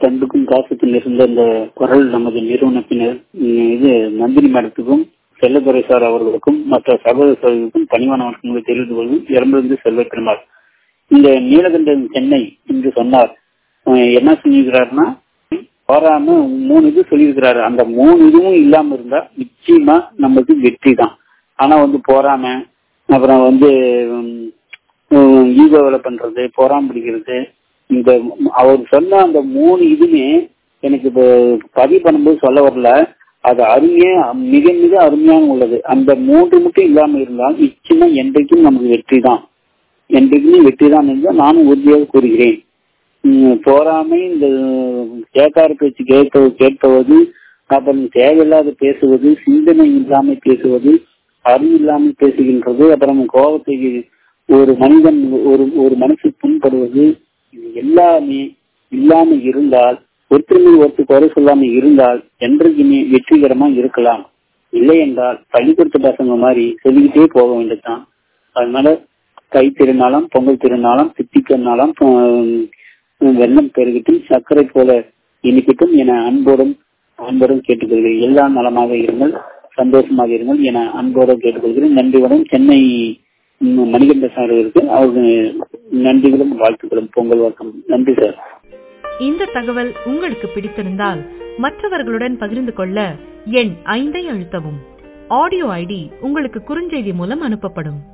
அன்புக்கும் காசுக்கும் இருந்த இந்த குரல் நமது நிறுவனத்தினர் உம், இது நந்தினி மேடத்துக்கும் செல்லதுரை சார் அவர்களுக்கும் மற்ற சகோதர சகோதரர்களுக்கும் பணிவான வணக்கங்களை தெரிவித்துக் கொள்வோம் இரம்பிலிருந்து செல்வ பெருமாள் இந்த நீலகண்டன் சென்னை என்று சொன்னார் அஹ் என்ன சொல்லியிருக்கிறாருன்னா போராம மூணு இது சொல்லியிருக்கிறாரு அந்த மூணு இதுவும் இல்லாம இருந்தா நிச்சயமா நமக்கு வெற்றி தான் ஆனா வந்து போராம அப்புறம் வந்து ஈகோவில பண்றது போராம பிடிக்கிறது இந்த அவர் சொன்ன அந்த மூணு இதுமே எனக்கு இப்போ பதிவு பண்ணும்போது சொல்ல வரல அது அருமையா மிக மிக அருமையான உள்ளது அந்த மூன்று மட்டும் இல்லாம இருந்தால் நிச்சயமா என்றைக்கும் நமக்கு வெற்றி தான் என்றைக்குமே வெற்றி தான் என்று நானும் உறுதியாக கூறுகிறேன் உம் போராமை இந்த கேட்கார பேச்சு கேட்க கேட்பது அப்புறம் தேவையில்லாத பேசுவது சிந்தனை இல்லாமல் பேசுவது அறிவு இல்லாமல் பேசுகின்றது அப்புறம் கோபத்தை ஒரு மனிதன் ஒரு ஒரு மனசு புண்படுவது இது எல்லாமே இல்லாம இருந்தால் ஒருத்தர் மீது ஒருத்தர் குறை சொல்லாம இருந்தால் என்றைக்குமே வெற்றிகரமா இருக்கலாம் இல்லை என்றால் பள்ளிக்கூடத்து பசங்க மாதிரி சொல்லிக்கிட்டே போக வேண்டியதுதான் அதனால தை திருநாளம் பொங்கல் திருநாளம் சித்திக்கநாளம் வெள்ளம் பெருகிட்டும் சர்க்கரை போல இனிக்கட்டும் என அன்போடும் அன்போடும் கேட்டுக்கொள்கிறேன் எல்லாம் நலமாக இருங்கள் சந்தோஷமாக இருங்கள் என அன்போடு கேட்டுக்கொள்கிறேன் நன்றியுடன் சென்னை ம், மணிகண்ட சார் இருக்கு அவருக்கு நன்றிகளும் வாழ்த்துக்களும் பொங்கல் வணக்கம் நன்றி சார் இந்த தகவல் உங்களுக்கு பிடித்திருந்தால் மற்றவர்களுடன் பகிர்ந்து கொள்ள எண் ஐந்தை அழுத்தவும் ஆடியோ ஐடி உங்களுக்கு குறுஞ்செய்தி மூலம் அனுப்பப்படும்